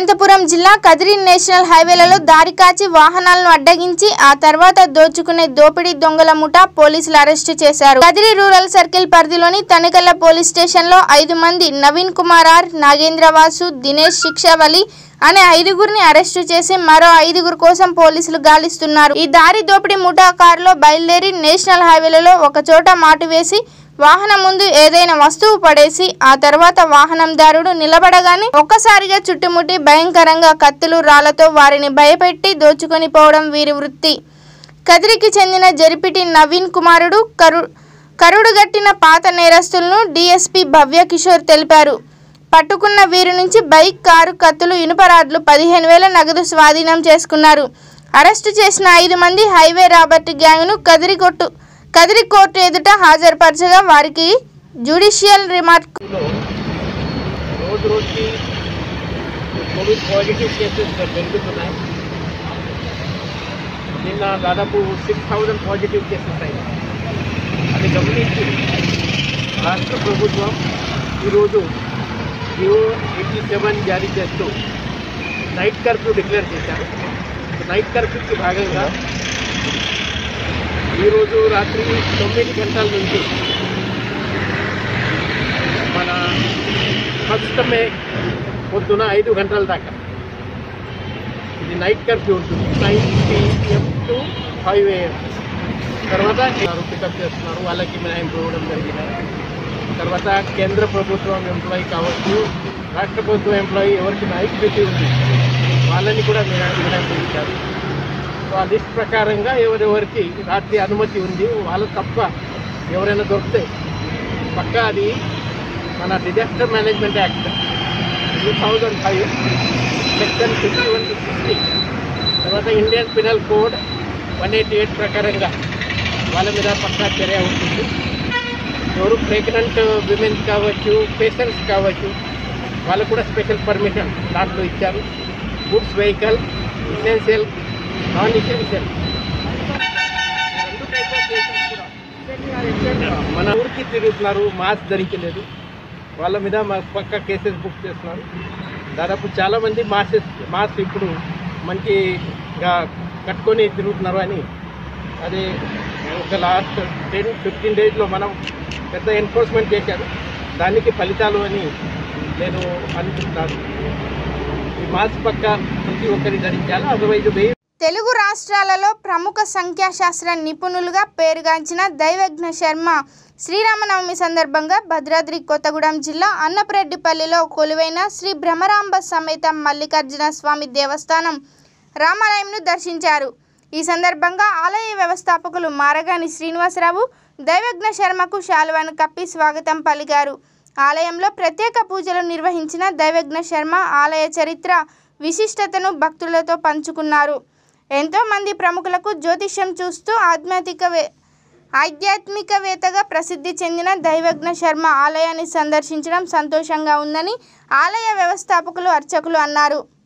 అనంతపురం జిల్లా కదిరి నేషనల్ హైవేలలో దారి కాచి వాహనాలను అడ్డగించి ఆ తర్వాత దోచుకునే దోపిడీ దొంగల ముఠా పోలీసులు అరెస్టు చేశారు కదిరి రూరల్ సర్కిల్ పరిధిలోని తనికల్ల పోలీస్ స్టేషన్లో ఐదు మంది నవీన్ కుమార్ ఆర్ నాగేంద్రవాసు దినేష్ శిక్షావలి అనే ఐదుగురిని అరెస్టు చేసి మరో ఐదుగురు కోసం పోలీసులు గాలిస్తున్నారు ఈ దారి దోపిడీ ముఠా కారులో బయలుదేరి నేషనల్ హైవేలలో ఒక చోట మాటు వేసి వాహనం ముందు ఏదైనా వస్తువు పడేసి ఆ తర్వాత వాహనందారుడు నిలబడగానే ఒక్కసారిగా చుట్టుముట్టి భయంకరంగా కత్తులు రాళ్లతో వారిని భయపెట్టి దోచుకొని పోవడం వీరి వృత్తి కదిరికి చెందిన జరిపిటి నవీన్ కుమారుడు కరు కరుడుగట్టిన పాత నేరస్తులను డీఎస్పీ భవ్య కిషోర్ తెలిపారు పట్టుకున్న వీరి నుంచి బైక్ కారు కత్తులు ఇనుపరాడ్లు పదిహేను వేల నగదు స్వాధీనం చేసుకున్నారు అరెస్టు చేసిన ఐదు మంది హైవే రాబర్ట్ గ్యాంగ్ను కదిరి కొట్టు కదిరి కోర్టు ఎదుట హాజరుపరచగా వారికి జ్యుడిషియల్ రిమార్క్ లో రోజు రోజుకి కోవిడ్ పాజిటివ్ కేసెస్ పెరుగుతున్నాయి నిన్న దాదాపు సిక్స్ థౌజండ్ పాజిటివ్ కేసెస్ అయ్యాయి అది గమనించి రాష్ట్ర ప్రభుత్వం ఈరోజు జియో ఎయిటీ సెవెన్ జారీ చేస్తూ నైట్ కర్ఫ్యూ డిక్లేర్ చేశారు నైట్ కర్ఫ్యూకి భాగంగా ఈరోజు రాత్రి తొమ్మిది గంటల నుంచి మన ఫస్ట్ మే పొద్దున ఐదు గంటల దాకా ఇది నైట్ కర్ఫ్యూ ఉంటుంది nine PM to five AM తర్వాత పికప్ చేస్తున్నారు వాళ్ళకి మినహాయింపు ఇవ్వడం జరిగింది తర్వాత కేంద్ర ప్రభుత్వం ఎంప్లాయీ కావచ్చు రాష్ట్ర ప్రభుత్వం ఎంప్లాయీ ఎవరికి నైట్ డ్యూటీ ఉంది వాళ్ళని కూడా మినహా- మినహాయింపు ఇచ్చారు సో ఆ లిస్ట్ ప్రకారంగా ఎవరెవరికి రాత్రి అనుమతి ఉంది వాళ్ళు తప్ప ఎవరైనా దొరికితే పక్కా అది మన disaster management act two thousand five section fifty one to sixty తర్వాత Indian penal code one eighty eight ప్రకారంగా వాళ్ళ మీద పక్కా చర్య ఉంటుంది ఎవరు ప్రెగ్నెంట్ విమెన్స్ కావచ్చు పేషెంట్స్ కావచ్చు వాళ్ళకు కూడా స్పెషల్ పర్మిషన్ దాంట్లో ఇచ్చారు goods vehicle essential non essential రెండు టైప్ ఆఫ్ పేషెంట్స్ కూడా మన ఊరికి తిరుగుతున్నారు మాస్క్ ధరించలేదు వాళ్ళ మీద మా పక్క కేసెస్ బుక్ చేస్తున్నారు దాదాపు చాలామంది మాస్క్ మాస్క్ ఇప్పుడు మంచిగా కట్టుకొని తిరుగుతున్నారు అని అది ఒక లాస్ట్ టెన్ ఫిఫ్టీన్ డేస్లో మనం పెద్ద ఎన్ఫోర్స్మెంట్ చేశారు దానికి ఫలితాలు అని నేను అనుకుంటున్నాను ఈ మాస్క్ పక్క ప్రతి ఒక్కరి ధరించాలి అదర్వైజ్ వెయ్యి తెలుగు రాష్ట్రాలలో ప్రముఖ సంఖ్యాశాస్త్ర నిపుణులుగా పేరుగాంచిన దైవజ్ఞ శర్మ శ్రీరామనవమి సందర్భంగా భద్రాద్రి కొత్తగూడెం జిల్లా అన్నపరెడ్డిపల్లిలో కొలువైన శ్రీ భ్రమరాంబ సమేత మల్లికార్జున స్వామి దేవస్థానం రామాలయంను దర్శించారు ఈ సందర్భంగా ఆలయ వ్యవస్థాపకులు మారగాని శ్రీనివాసరావు దైవజ్ఞ శర్మకు శాలువాను కప్పి స్వాగతం పలికారు ఆలయంలో ప్రత్యేక పూజలు నిర్వహించిన దైవజ్ఞ శర్మ ఆలయ చరిత్ర విశిష్టతను భక్తులతో పంచుకున్నారు ఎంతో మంది ప్రముఖులకు జ్యోతిష్యం చూస్తూ ఆధ్యాత్మిక వే ఆధ్యాత్మికవేత్తగా ప్రసిద్ధి చెందిన దైవజ్ఞ శర్మ ఆలయాన్ని సందర్శించడం సంతోషంగా ఉందని ఆలయ వ్యవస్థాపకులు అర్చకులు అన్నారు